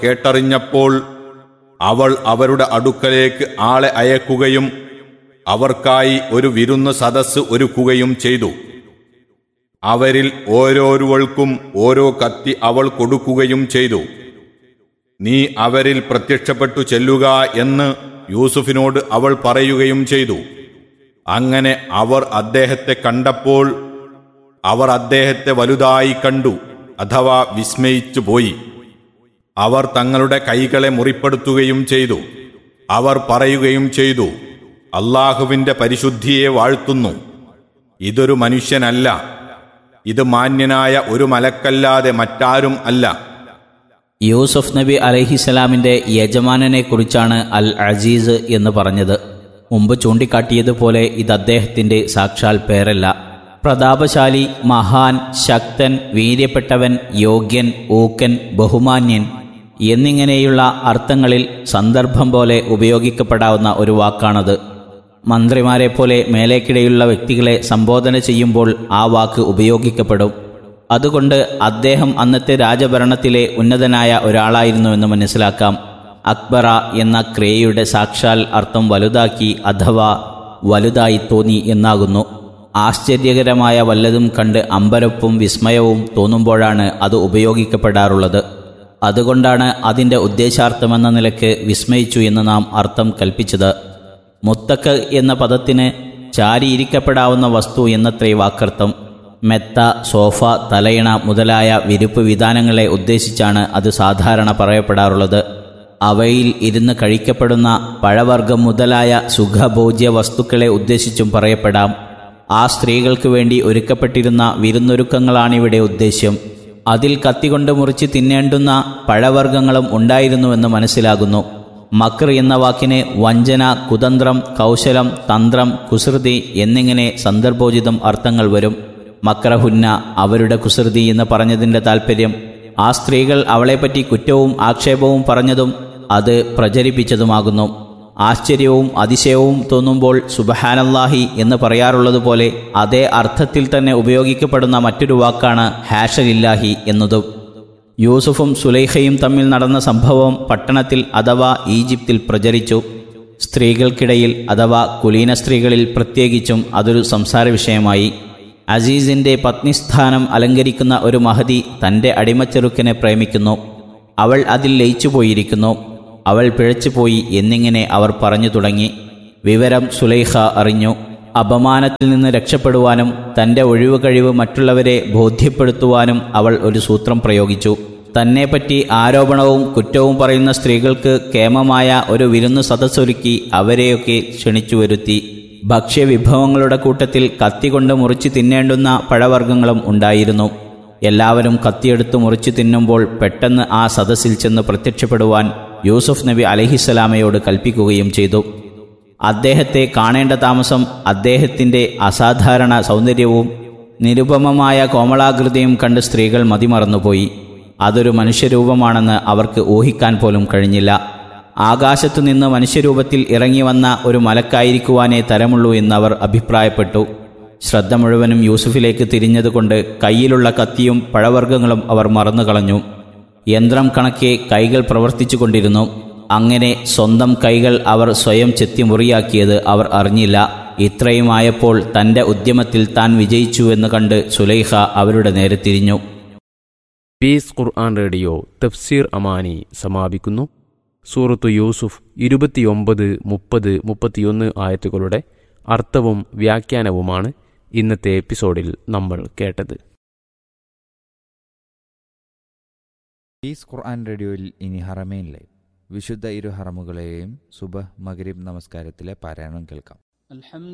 കേട്ടറിഞ്ഞപ്പോൾ അവൾ അവരുടെ അടുക്കലേക്ക് ആളെ അയക്കുകയും അവർക്കായി ഒരു വിരുന്ന് സദസ്സ് ഒരുക്കുകയും ചെയ്തു അവരിൽ ഓരോരുവൾക്കും ഓരോ കത്തി അവൾ കൊടുക്കുകയും ചെയ്തു നീ അവരിൽ പ്രത്യക്ഷപ്പെട്ടു ചെല്ലുക എന്ന് യൂസുഫിനോട് അവൾ പറയുകയും ചെയ്തു അങ്ങനെ അവർ അദ്ദേഹത്തെ കണ്ടപ്പോൾ അവർ അദ്ദേഹത്തെ വലുതായി കണ്ടു അഥവാ വിസ്മയിച്ചു പോയി അവർ തങ്ങളുടെ കൈകളെ മുറിപ്പെടുത്തുകയും ചെയ്തു അവർ പറയുകയും ചെയ്തു അള്ളാഹുവിന്റെ പരിശുദ്ധിയെ വാഴ്ത്തുന്നു ഇതൊരു മനുഷ്യനല്ല ഇത് മാന്യനായ ഒരു മലക്കല്ലാതെ മറ്റാരും അല്ല യൂസുഫ് നബി അലഹിസലാമിന്റെ യജമാനനെ കുറിച്ചാണ് അൽ അസീസ് എന്ന് പറഞ്ഞത് മുമ്പ് ചൂണ്ടിക്കാട്ടിയതുപോലെ ഇത് അദ്ദേഹത്തിന്റെ സാക്ഷാൽ പേരല്ല പ്രതാപശാലി മഹാൻ ശക്തൻ വീര്യപ്പെട്ടവൻ യോഗ്യൻ ഊക്കൻ ബഹുമാന്യൻ എന്നിങ്ങനെയുള്ള അർത്ഥങ്ങളിൽ സന്ദർഭം പോലെ ഉപയോഗിക്കപ്പെടാവുന്ന ഒരു വാക്കാണത് മന്ത്രിമാരെ പോലെ മേലേക്കിടയുള്ള വ്യക്തികളെ സംബോധന ചെയ്യുമ്പോൾ ആ വാക്ക് ഉപയോഗിക്കപ്പെടും അതുകൊണ്ട് അദ്ദേഹം അന്നത്തെ രാജഭരണത്തിലെ ഉന്നതനായ ഒരാളായിരുന്നുവെന്ന് മനസ്സിലാക്കാം അക്ബറ എന്ന ക്രിയയുടെ സാക്ഷാൽ അർത്ഥം വലുതാക്കി അഥവാ വലുതായി തോന്നി എന്നാകുന്നു ആശ്ചര്യകരമായ വല്ലതും കണ്ട് അമ്പരപ്പും വിസ്മയവും തോന്നുമ്പോഴാണ് അത് ഉപയോഗിക്കപ്പെടാറുള്ളത് അതുകൊണ്ടാണ് അതിൻ്റെ ഉദ്ദേശാർത്ഥമെന്ന നിലയ്ക്ക് വിസ്മയിച്ചു എന്ന് നാം അർത്ഥം കൽപ്പിച്ചത് മുത്തക്ക് എന്ന പദത്തിന് ചാരിയിരിക്കപ്പെടാവുന്ന വസ്തു എന്നത്രേ വാക്കർത്ഥം മെത്ത സോഫ തലയിണ മുതലായ വിരുപ്പ് വിധാനങ്ങളെ ഉദ്ദേശിച്ചാണ് അത് സാധാരണ പറയപ്പെടാറുള്ളത് അവയിൽ ഇരുന്ന് കഴിക്കപ്പെടുന്ന പഴവർഗം മുതലായ സുഖഭോജ്യ വസ്തുക്കളെ ഉദ്ദേശിച്ചും പറയപ്പെടാം ആ സ്ത്രീകൾക്ക് വേണ്ടി ഒരുക്കപ്പെട്ടിരുന്ന വിരുന്നൊരുക്കങ്ങളാണിവിടെ ഉദ്ദേശ്യം അതിൽ കത്തികൊണ്ട് മുറിച്ച് തിന്നേണ്ടുന്ന പഴവർഗ്ഗങ്ങളും ഉണ്ടായിരുന്നുവെന്ന് മനസ്സിലാകുന്നു മക്ർ എന്ന വാക്കിന് വഞ്ചന കുതന്ത്രം കൗശലം തന്ത്രം കുസൃതി എന്നിങ്ങനെ സന്ദർഭോചിതം അർത്ഥങ്ങൾ വരും മക്രഹുന്ന അവരുടെ കുസൃതി എന്ന് പറഞ്ഞതിൻ്റെ താൽപ്പര്യം ആ സ്ത്രീകൾ അവളെപ്പറ്റി കുറ്റവും ആക്ഷേപവും പറഞ്ഞതും അത് പ്രചരിപ്പിച്ചതുമാകുന്നു ആശ്ചര്യവും അതിശയവും തോന്നുമ്പോൾ സുബഹാനല്ലാഹി എന്ന് പറയാറുള്ളതുപോലെ അതേ അർത്ഥത്തിൽ തന്നെ ഉപയോഗിക്കപ്പെടുന്ന മറ്റൊരു വാക്കാണ് ഹാഷലില്ലാഹി എന്നതും യൂസുഫും സുലൈഖയും തമ്മിൽ നടന്ന സംഭവം പട്ടണത്തിൽ അഥവാ ഈജിപ്തിൽ പ്രചരിച്ചു സ്ത്രീകൾക്കിടയിൽ അഥവാ കുലീന സ്ത്രീകളിൽ പ്രത്യേകിച്ചും അതൊരു സംസാര വിഷയമായി അസീസിന്റെ പത്നിസ്ഥാനം അലങ്കരിക്കുന്ന ഒരു മഹതി തൻ്റെ അടിമച്ചെറുക്കനെ പ്രേമിക്കുന്നു അവൾ അതിൽ ലയിച്ചുപോയിരിക്കുന്നു അവൾ പിഴച്ചുപോയി എന്നിങ്ങനെ അവർ പറഞ്ഞു തുടങ്ങി വിവരം സുലൈഖ അറിഞ്ഞു അപമാനത്തിൽ നിന്ന് രക്ഷപ്പെടുവാനും തൻ്റെ ഒഴിവ് കഴിവ് മറ്റുള്ളവരെ ബോധ്യപ്പെടുത്തുവാനും അവൾ ഒരു സൂത്രം പ്രയോഗിച്ചു തന്നെപ്പറ്റി ആരോപണവും കുറ്റവും പറയുന്ന സ്ത്രീകൾക്ക് കേമമായ ഒരു വിരുന്ന് സദസ്സൊരുക്കി അവരെയൊക്കെ ക്ഷണിച്ചു വരുത്തി ഭക്ഷ്യവിഭവങ്ങളുടെ കൂട്ടത്തിൽ കത്തികൊണ്ട് മുറിച്ച് തിന്നേണ്ടുന്ന പഴവർഗ്ഗങ്ങളും ഉണ്ടായിരുന്നു എല്ലാവരും കത്തിയെടുത്ത് മുറിച്ചു തിന്നുമ്പോൾ പെട്ടെന്ന് ആ സദസ്സിൽ ചെന്ന് പ്രത്യക്ഷപ്പെടുവാൻ യൂസുഫ് നബി അലഹിസ്സലാമയോട് കൽപ്പിക്കുകയും ചെയ്തു അദ്ദേഹത്തെ കാണേണ്ട താമസം അദ്ദേഹത്തിൻ്റെ അസാധാരണ സൗന്ദര്യവും നിരുപമമായ കോമളാകൃതിയും കണ്ട് സ്ത്രീകൾ മതിമറന്നുപോയി അതൊരു മനുഷ്യരൂപമാണെന്ന് അവർക്ക് ഊഹിക്കാൻ പോലും കഴിഞ്ഞില്ല ആകാശത്തു നിന്ന് മനുഷ്യരൂപത്തിൽ ഇറങ്ങി വന്ന ഒരു മലക്കായിരിക്കുവാനേ തരമുള്ളൂ എന്നവർ അഭിപ്രായപ്പെട്ടു ശ്രദ്ധ മുഴുവനും യൂസുഫിലേക്ക് തിരിഞ്ഞതുകൊണ്ട് കയ്യിലുള്ള കത്തിയും പഴവർഗ്ഗങ്ങളും അവർ മറന്നുകളഞ്ഞു യന്ത്രം കണക്കെ കൈകൾ പ്രവർത്തിച്ചു കൊണ്ടിരുന്നു അങ്ങനെ സ്വന്തം കൈകൾ അവർ സ്വയം ചെത്തി മുറിയാക്കിയത് അവർ അറിഞ്ഞില്ല ഇത്രയുമായപ്പോൾ തൻ്റെ ഉദ്യമത്തിൽ താൻ വിജയിച്ചുവെന്ന് കണ്ട് സുലൈഖ അവരുടെ നേരെ തിരിഞ്ഞു പീസ് ഖുർആൻ റേഡിയോ തഫ്സീർ അമാനി സമാപിക്കുന്നു സൂറത്തു യൂസുഫ് ഇരുപത്തിയൊമ്പത് മുപ്പത് മുപ്പത്തിയൊന്ന് ആയത്തുകളുടെ അർത്ഥവും വ്യാഖ്യാനവുമാണ് ഇന്നത്തെ എപ്പിസോഡിൽ നമ്മൾ കേട്ടത് പീസ് ഖുർആൻ റേഡിയോയിൽ ഇനി ഹറമേൻ ലൈവ് വിശുദ്ധ ഇരു ഹറമുകളെയും സുബഹ് മഗ്രിബ് നമസ്കാരത്തിലെ പാരായണം കേൾക്കാം